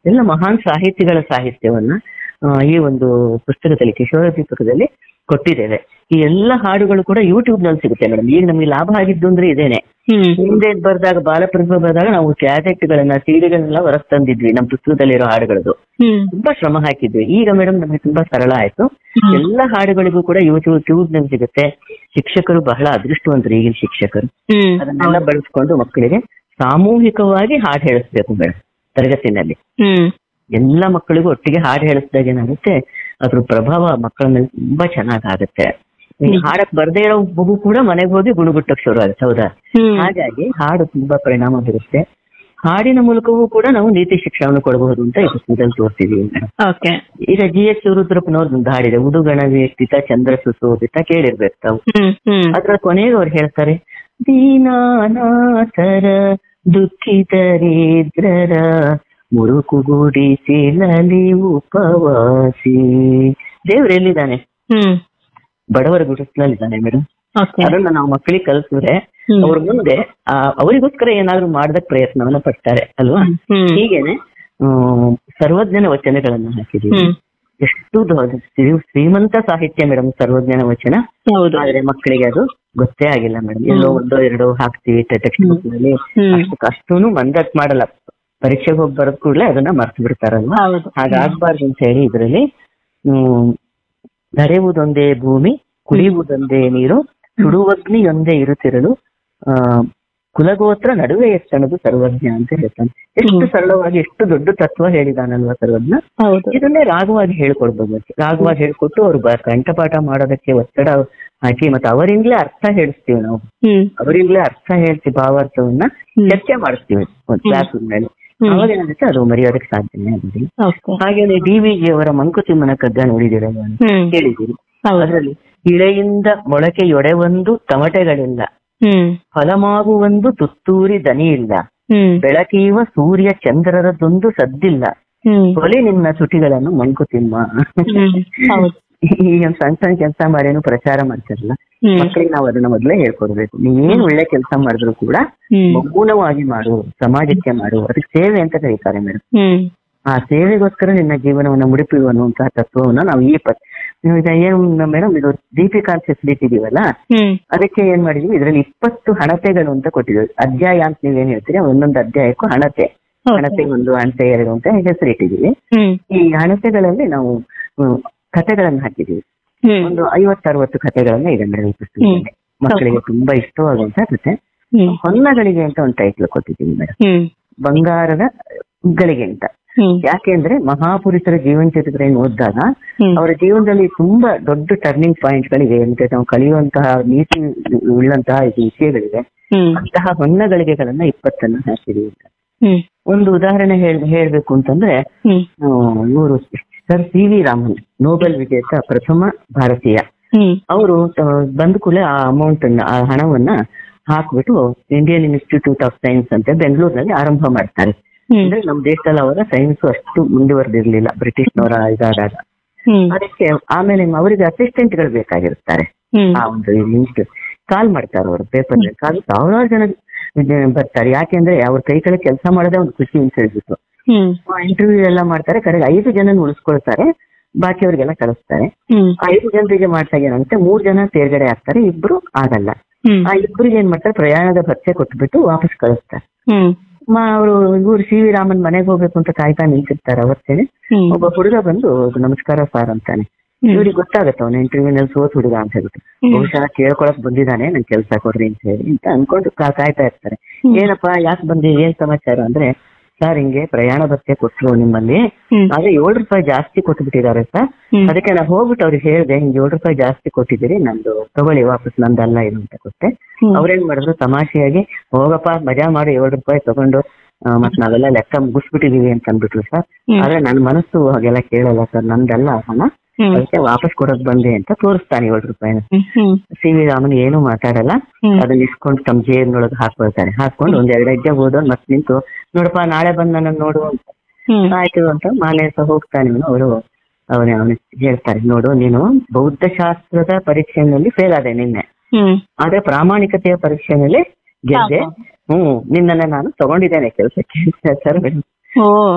ಎಲ್ಲ ಮಹಾನ್ ಸಾಹಿತಿಗಳ ಸಾಹಿತ್ಯವನ್ನ ಆ, ಈ ಒಂದು ಪುಸ್ತಕದಲ್ಲಿ ಕಿಶೋರ ದೀಪಕದಲ್ಲಿ ಕೊಟ್ಟಿದ್ದೇವೆ ಈ ಎಲ್ಲ ಹಾಡುಗಳು ಕೂಡ ಯೂಟ್ಯೂಬ್ ನಲ್ಲಿ ಸಿಗುತ್ತೆ ಮೇಡಮ್ ಈಗ ನಮಗೆ ಲಾಭ ಆಗಿದ್ದು ಅಂದ್ರೆ ಇದೇನೆ ಹ್ಮ್ ಹಿಂದೆ ಬರ್ದಾಗ ಬಾಲಪ್ರತಿಭೆ ಬಂದಾಗ ನಾವು ಕ್ಯಾಸೆಟ್ ಗಳನ್ನ ಸಿಡಿಗಳನ್ನೆಲ್ಲ ಹೊರಗೆ ತಂದಿದ್ವಿ ನಮ್ಮ ಪುಸ್ತಕದಲ್ಲಿರೋ ಹಾಡುಗಳದ್ದು ಹ್ಮ್ ತುಂಬಾ ಶ್ರಮ ಹಾಕಿದ್ವಿ ಈಗ ಮೇಡಮ್ ನಮಗೆ ತುಂಬಾ ಸರಳ ಆಯ್ತು ಹ್ಮ್. ಎಲ್ಲ ಹಾಡುಗಳಿಗೂ ಕೂಡ ಯೂಟ್ಯೂಬ್ ಟ್ಯೂಬ್ ನಲ್ಲಿ ಸಿಗುತ್ತೆ ಶಿಕ್ಷಕರು ಬಹಳ ಅದೃಷ್ಟವಂತರು ಈಗಿನ ಶಿಕ್ಷಕರು ಹ್ಮ್ ಅದನ್ನೆಲ್ಲ ಬಳಸ್ಕೊಂಡು ಮಕ್ಕಳಿಗೆ ಸಾಮೂಹಿಕವಾಗಿ ಹಾಡು ಹೇಳಿಸ್ಬೇಕು ಮೇಡಮ್ ತರಗತಿನಲ್ಲಿ ಹ್ಮ್ ಎಲ್ಲ ಮಕ್ಕಳಿಗೂ ಒಟ್ಟಿಗೆ ಹಾಡು ಹೇಳಿಸಿದಾಗ ಏನಾಗುತ್ತೆ ಅದ್ರ ಪ್ರಭಾವ ಮಕ್ಕಳ ಮೇಲೆ ತುಂಬಾ ಚೆನ್ನಾಗಾಗುತ್ತೆ ಈ ಹ್ಮ್. ಹಾಡಕ್ ಬರ್ದೇ ಇರೋ ಮಗು ಕೂಡ ಮನೆಗೆ ಹೋಗಿ ಗುಣಗುಟ್ಟಕ್ ಶುರು ಆಗುತ್ತೆ ಹೌದಾ ಹ್ಮ್ ಹಾಗಾಗಿ ಹಾಡು ತುಂಬಾ ಪರಿಣಾಮ ಬೀರುತ್ತೆ ಹಾಡಿನ ಮೂಲಕವೂ ಕೂಡ ನಾವು ನೀತಿ ಶಿಕ್ಷಣವನ್ನು ಕೊಡಬಹುದು ಅಂತ ಈ ಪುಸ್ತಕದಲ್ಲಿ ತೋರಿಸಿದೀವಿ ಮೇಡಮ್ ಓಕೆ ಈಗ ಜಿ ಎಚ್ ರುದ್ರಪ್ಪನವ್ರದ್ದು ಒಂದು ಹಾಡಿದೆ ಉಡುಗಣ ವ್ಯಕ್ತಿತ ಚಂದ್ರ ಸುಶೋಭಿತ ಕೇಳಿರ್ಬೇಕು ತಾವು ಹ್ಮ್ ಹ್ಮ್ ಅದ್ರ ಕೊನೆಗೆ ಅವ್ರು ಹೇಳ್ತಾರೆ ದೀನಾನಾಥರ ದುಃಖಿತರಿದ್ರರ ಮುರುಕುಗೂಡಿಸಿಲಲಿ ಉಪವಾಸಿ ದೇವ್ರು ಎಲ್ಲಿದ್ದಾನೆ ಹ್ಮ್ ಬಡವರ ಗುಡಿಸ್ಲಲ್ಲಿದ್ದಾನೆ ಮೇಡಮ್ ಓಕೆ ಅದನ್ನ ನಾವು ಮಕ್ಕಳಿಗೆ ಕಲಿಸಿದ್ರೆ ಹ್ಮ್. ಅವ್ರ ಮುಂದೆ ಆ, ಅವರಿಗೋಸ್ಕರ ಏನಾದ್ರು ಮಾಡದಕ್ ಪ್ರಯತ್ನವನ್ನ ಪಡ್ತಾರೆ ಅಲ್ವಾ ಹ್ಮ್ ಹೀಗೇನೆ ಹ್ಮ್, ಸರ್ವಜ್ಞನ ವಚನಗಳನ್ನ ಹಾಕಿದೀವಿ ಹ್ಮ್ ಎಷ್ಟು ದೊಡ್ಡ ಶ್ರೀ- ಶ್ರೀಮಂತ ಸಾಹಿತ್ಯ ಮೇಡಮ್ ಸರ್ವಜ್ಞನ ವಚನ ಹೌದು ಆದ್ರೆ ಮಕ್ಕಳಿಗೆ ಅದು ಗೊತ್ತೇ ಆಗಿಲ್ಲ ಮೇಡಮ್ ಎಲ್ಲೋ ಒಂದೋ ಎರಡೋ ಹಾಕ್ತಿವಿ ಟೆಕ್ಸ್ಟ್ ಬುಕ್ ನಲ್ಲಿ ಹ್ಮ್ ಅಷ್ಟು ಅಷ್ಟೂನು ಮಂದಟ್ ಮಾಡಲ್ಲ ಪರೀಕ್ಷೆಗೆ ಹೋಗಿ ಬರೋದ್ ಕೂಡಲೇ ಅದನ್ನ ಮರ್ತು ಬಿಡ್ತಾರಲ್ವಾ ಹೌದು ಹಾಗಾಗ್ಬಾರ್ದು ಅಂತ ಹೇಳಿ ಇದರಲ್ಲಿ ಹ್ಮ್ ನಡೆಯುವುದೊಂದೇ ಭೂಮಿ ಕುಡಿಯುವುದೊಂದೇ ನೀರು ಸುಡುವಗ್ನಿಯೊಂದೇ ಇರುತ್ತಿರಲು ಆ ಕುಲಗೋತ್ರ ನಡುವೆ ಎಷ್ಟಣದು ಸರ್ವಜ್ಞ ಅಂತ ಹೇಳ್ತಾನೆ ಎಷ್ಟು ಹ್ಮ್. ಸರಳವಾಗಿ ಎಷ್ಟು ದೊಡ್ಡ ತತ್ವ ಹೇಳಿದಾನಲ್ವಾ ಸರ್ವಜ್ಞ ಹೌದು ಇದನ್ನೇ ರಾಗವಾಗಿ ಹೇಳ್ಕೊಡ್ಬೋದು ರಾಗವಾಗಿ ಹೇಳ್ಕೊಟ್ಟು ಅವ್ರು ಬ- ಕಂಠಪಾಠ ಮಾಡೋದಕ್ಕೆ ಒತ್ತಡ ಹಾಕಿ ಮತ್ತೆ ಅವರಿಂದಲೇ ಅರ್ಥ ಹೇಳಿಸ್ತೀವಿ ನಾವು ಹ್ಮ್ ಅವರಿಂದಲೇ ಅರ್ಥ ಹೇಳ್ತಿ ಭಾವಾರ್ಥವನ್ನ ಹ್ಮ್. ಚರ್ಚೆ ಮಾಡಿಸ್ತೀವಿ ಒಂದು ಕ್ಲಾಸ್ ಮೇಲೆ ಹ್ಮ್. ಅವಾಗ ಏನಾಗುತ್ತೆ ಅದು ಮರೆಯೋದಕ್ಕೆ ಸಾಧ್ಯನೇ ಆಗುದಿಲ್ಲ ಓಕೆ ಹಾಗೇನೆ ಡಿ ವಿ ಜಿ ಅವರ ಮಂಕುತಿಮ್ಮನ ಕಗ್ಗ ನೋಡಿದಿರ ಹ್ಮ್ ಕೇಳಿದ್ದೀರಿ ಹೌದು ಅದರಲ್ಲಿ ಇಳೆಯಿಂದ ಮೊಳಕೆಯೊಡೆವೊಂದು ತಮಟೆಗಳಿಲ್ಲ ಹ್ಮ್ ಫಲಮಾಗುವೊಂದು ತುತ್ತೂರಿ ದನಿ ಇಲ್ಲ ಹ್ಮ್ ಬೆಳಕೀವ ಸೂರ್ಯ ಚಂದ್ರರದೊಂದು ಸದ್ದಿಲ್ಲ ಹ್ಮ್ ಕೊಲೆ ನಿನ್ನ ತುಟಿಗಳನ್ನು ಮಂಕುತಿಮ್ಮ ಹ್ಮ್ ಹೌದು ಈಗ ಒಂದ್ ಸಣ್ಣ ಸಣ್ಣ ಕೆಲಸ ಮಾಡೇನು ಪ್ರಚಾರ ಮಾಡ್ತಿರಲ್ಲ ಹ್ಮ್ ಮಕ್ಕಳಿಗೆ ನಾವು ಅದನ್ನ ಮೊದಲೇ ಹೇಳ್ಕೊಡ್ಬೇಕು ನೀವೇನ್ ಒಳ್ಳೆ ಕೆಲಸ ಮಾಡಿದ್ರು ಕೂಡ ಹ್ಮ್ ಮೌನವಾಗಿ ಮಾಡು ಸಮಾಜಕ್ಕೆ ಮಾಡು ಅದಕ್ಕೆ ಸೇವೆ ಅಂತ ಕರೀತಾರೆ ಮೇಡಮ್ ಹ್ಮ್ ಆ ಸೇವೆಗೋಸ್ಕರ ನಿನ್ನ ಜೀವನವನ್ನ ಮುಡಿಪು ಅನ್ನುವಂತಹ ತತ್ವವನ್ನ ನಾವು ಈ ಪ ನೀವು ಈಗ ಏನು ಮೇಡಮ್ ಇದು ದೀಪಿಕಾ ಅಂತ ಹೆಸರಿಟ್ಟಿದೀವಲ್ಲ ಹ್ಮ್ ಅದಕ್ಕೆ ಏನ್ ಮಾಡಿದೀವಿ ಇದರಲ್ಲಿ ಇಪ್ಪತ್ತು ಹಣತೆಗಳು ಅಂತ ಕೊಟ್ಟಿದ್ದೀವಿ ಅಧ್ಯಾಯ ಅಂತ ನೀವೇನ್ ಹೇಳ್ತೀರಿ ಒಂದೊಂದು ಅಧ್ಯಾಯಕ್ಕೂ ಹಣತೆ Okay. ಹಣತೆ ಒಂದು ಹಣತೆ ಎರಡು ಅಂತ ಹೆಸರಿಟ್ಟಿದೀವಿ ಹ್ಮ್ ಈ ಹಣತೆಗಳಲ್ಲಿ ನಾವು ಹ್ಮ್, ಕಥೆಗಳನ್ನ ಹಾಕಿದೀವಿ ಹ್ಮ್ ಒಂದು ಐವತ್ತರವತ್ತು ಕಥೆಗಳನ್ನ ಇದೆ ಮೇಡಮ್ ಈ ಪುಸ್ತಕದಲ್ಲಿ ಮಕ್ಕಳಿಗೆ ತುಂಬಾ ಇಷ್ಟವಾಗುವಂತ ಕಥೆ ಹ್ಮ್ ಹೊನ್ನಗಳಿಗೆ ಅಂತ ಒಂದು ಟೈಟ್ಲ್ ಕೊಟ್ಟಿದ್ದೀವಿ ಮೇಡಮ್ ಹ್ಮ್ ಬಂಗಾರದ ಗಳಿಗೆ ಅಂತ ಹ್ಮ್ ಯಾಕೆಂದ್ರೆ ಮಹಾಪುರುಷರ ಜೀವನ ಚರಿತ್ರೆಯನ್ನು ಓದಿದಾಗ ಹ್ಮ್ ಅವರ ಜೀವನದಲ್ಲಿ ತುಂಬಾ ದೊಡ್ಡ ಟರ್ನಿಂಗ್ ಪಾಯಿಂಟ್ ಗಳಿವೆ ಮತ್ತೆ ನಾವು ಕಲಿಯುವಂತಹ ನೀತಿ ಉಳ್ಳಂತಹ ಇದು ವಿಷಯಗಳಿವೆ ಹ್ಮ್ ಅಂತಹ ಹೊನ್ನಗಳಿಗೆಗಳನ್ನ ಇಪ್ಪತ್ತನ್ನ ಹಾಕಿದೀವಿ ಹ್ಮ್ ಒಂದು ಉದಾಹರಣೆ ಹೇಳ್ ಹೇಳ್ಬೇಕು ಅಂತಂದ್ರೆ ಹ್ಮ್ ಇವರು sir C V Raman Nobel ವಿಜೇತ ಪ್ರಥಮ ಭಾರತೀಯ ಹ್ಮ್ ಅವರು ಬಂದ ಕೂಡಲೇ ಆ ಅಮೌಂಟ್ ಅನ್ನ ಆ ಹಣವನ್ನ ಹಾಕ್ಬಿಟ್ಟು ಇಂಡಿಯನ್ ಇನ್ಸ್ಟಿಟ್ಯೂಟ್ ಆಫ್ ಸೈನ್ಸ್ ಅಂತ ಬೆಂಗಳೂರಿನಲ್ಲಿ ಆರಂಭ ಮಾಡ್ತಾರೆ ಹ್ಮ್ ಅಂದ್ರೆ ನಮ್ಮ ದೇಶದಲ್ಲಿ ಅವರ ಸೈನ್ಸ್ ಅಷ್ಟು ಮುಂದುವರೆದಿರ್ಲಿಲ್ಲ ಬ್ರಿಟಿಷ್ನವರ ಇದಾದಾಗ ಹ್ಮ್ ಅದಕ್ಕೆ ಆಮೇಲೆ ಅವರಿಗೆ ಅಸಿಸ್ಟೆಂಟ್ ಗಳು ಬೇಕಾಗಿರ್ತಾರೆ ಹ್ಮ್ ಆ ಒಂದು ಇನ್ಸ್ಟಿಟ್ಯೂಟ್ ಕಾಲ್ ಮಾಡ್ತಾರೆ ಅವರು ಪೇಪರ್ ಕಾಲ್ ಸಾವಿರಾರು ಜನ ಜನ ಬರ್ತಾರೆ ಯಾಕೆಂದ್ರೆ ಅವ್ರ ಕೈ ಕೆಳಗೆ ಕೆಲಸ ಮಾಡೋದೇ ಒಂದು ಖುಷಿ ಅಂತ ಹೇಳ್ಬಿಟ್ಟು ಹ್ಮ್ ಇಂಟರ್ವ್ಯೂ ಎಲ್ಲ ಮಾಡ್ತಾರೆ ಕಡೆಗೆ ಐದು ಜನ ಉಳಿಸ್ಕೊಳ್ತಾರೆ ಬಾಕಿಯವರಿಗೆಲ್ಲ ಕಳಿಸ್ತಾರೆ ಹ್ಮ್ ಆ ಐದು ಜನರಿಗೆ ಮಾಡ್ದಾಗ ಏನಾಗುತ್ತೆ ಮೂರ್ ಜನ ತೇರ್ಗಡೆ ಆಗ್ತಾರೆ ಇಬ್ರು ಆಗಲ್ಲ ಹ್ಮ್ ಆ ಇಬ್ಬರಿಗೆ ಏನ್ ಮಾಡ್ತಾರೆ ಪ್ರಯಾಣದ ಭತ್ಯೆ ಕೊಟ್ಬಿಟ್ಟು ವಾಪಸ್ ಕಳಿಸ್ತಾರೆ ಹ್ಮ್ ಅವರು ಇವ್ರು ಸಿ ವಿ ರಾಮನ್ ಮನೆಗೆ ಹೋಗ್ಬೇಕು ಅಂತ ಕಾಯ್ತಾ ನಿಂತಿರ್ತಾರೆ ಅವತ್ತೇನೆ ಹ್ಮ್ ಒಬ್ಬ ಹುಡುಗ ಬಂದು ನಮಸ್ಕಾರ ಸರ್ ಅಂತಾನೆ ಹ್ಮ್ ಇವ್ರಿಗೆ ಗೊತ್ತಾಗತ್ತೆ ಅವನ ಇಂಟರ್ವ್ಯೂ ನಲ್ಲಿ ಸೋತ್ ಹುಡುಗ ಅಂತ ಹೇಳ್ಬಿಟ್ಟು ಹ್ಮ್. ಬಹುಶಃ ಕೇಳ್ಕೊಳಕ್ ಬಂದಿದ್ದಾನೆ ನನ್ ಕೆಲ್ಸ ಕೊಡ್ರಿ ಅಂತ ಹೇಳಿ ಅಂತ ಅನ್ಕೊಂಡು ಕಾ- ಕಾಯ್ತಾ ಇರ್ತಾರೆ ಹ್ಮ್. ಏನಪ್ಪಾ ಯಾಕೆ ಬಂದಿ ಏನ್ ಸಮಾಚಾರ ಅಂದ್ರೆ ಸರ್ ಹಿಂಗೆ ಪ್ರಯಾಣ ಭತ್ಯೆ ಕೊಟ್ರು ನಿಮ್ಮಲ್ಲಿ ಹ್ಮ್ ಆದ್ರೆ ಏಳು ರೂಪಾಯಿ ಜಾಸ್ತಿ ಕೊಟ್ಬಿಟ್ಟಿದ್ದಾರೆ ಸರ್ ಹ್ಮ್. ಅದಕ್ಕೆ ನಾನು ಹೋಗ್ಬಿಟ್ಟು ಅವ್ರಿಗೆ ಹೇಳಿದೆ ಹಿಂಗೆ ಏಳು ರೂಪಾಯಿ ಜಾಸ್ತಿ ಕೊಟ್ಟಿದ್ದೀರಿ ನಂದು ತಗೊಳ್ಳಿ ವಾಪಸ್ ನಂದಲ್ಲ ಇದು ಅಂತ ಕೊಟ್ಟೆ ಹ್ಮ್. ಅವ್ರೇನ್ ಮಾಡಿದ್ರು ತಮಾಷೆಯಾಗಿ ಹೋಗಪ್ಪ ಮಜಾ ಮಾಡಿ ಏಳು ರೂಪಾಯಿ ತಗೊಂಡು ಆ, ಮತ್ ನಾವೆಲ್ಲ ಲೆಕ್ಕ ಮುಗಿಸ್ಬಿಟ್ಟಿದೀವಿ ಅಂತ ಅಂದ್ಬಿಟ್ರು ಸರ್ ಹ್ಮ್. ಆದ್ರೆ ನನ್ನ ಮನಸ್ಸು ಹಾಗೆಲ್ಲ ಕೇಳಲ್ಲ ಸರ್ ನಂದಲ್ಲ ಹಣ ಹ್ಮ್. ಅದಕ್ಕೆ ವಾಪಸ್ ಕೊಡೋಕ್ ಬಂದೆ ಅಂತ ತೋರಿಸ್ತಾನೆ ಏಳು ರೂಪಾಯಿನ ಹ್ಮ್. ಹ್ಮ್. ಸಿ ವಿ ರಾಮನ್ ಏನು ಮಾತಾಡಲ್ಲ ಹ್ಮ್. ಅದನ್ನ ಇಸ್ಕೊಂಡು ತಮ್ಮ ಜೇಬಿನೊಳಗೆ ಹಾಕೊಳ್ತಾನೆ ಹಾಕೊಂಡು ಒಂದ್ ಎರಡು ಹೆಜ್ಜೆ ಹೋದವ್ನು ಮತ್ತೆ ನಿಂತು ನೋಡಪ್ಪ ನಾಳೆ ಬಂದ್ ನನ್ನ ನೋಡು ಅಂತ ಹ್ಮ್. ಆಯ್ತು ಅಂತ ಮಾನೆ ಸಹ ಹೋಗ್ತಾನೆ ಇವನು ಅವರು ಅವನ ಅವನಿಗೆ ಹೇಳ್ತಾರೆ ನೋಡು ನೀನು ಬೌದ್ಧ ಶಾಸ್ತ್ರದ ಪರೀಕ್ಷೆಯಲ್ಲಿ ಫೇಲ್ ಆದೆ ನಿನ್ನೆ ಹ್ಮ್. ಆದ್ರೆ ಪ್ರಾಮಾಣಿಕತೆಯ ಪರೀಕ್ಷೆಯಲ್ಲಿ ಗೆದ್ದೆ ಹೌದು. ಹ್ಮ್ ನಿನ್ನನ್ನ ನಾನು ತಗೊಂಡಿದ್ದೇನೆ ಕೆಲಸಕ್ಕೆ ಸರ್ ಓ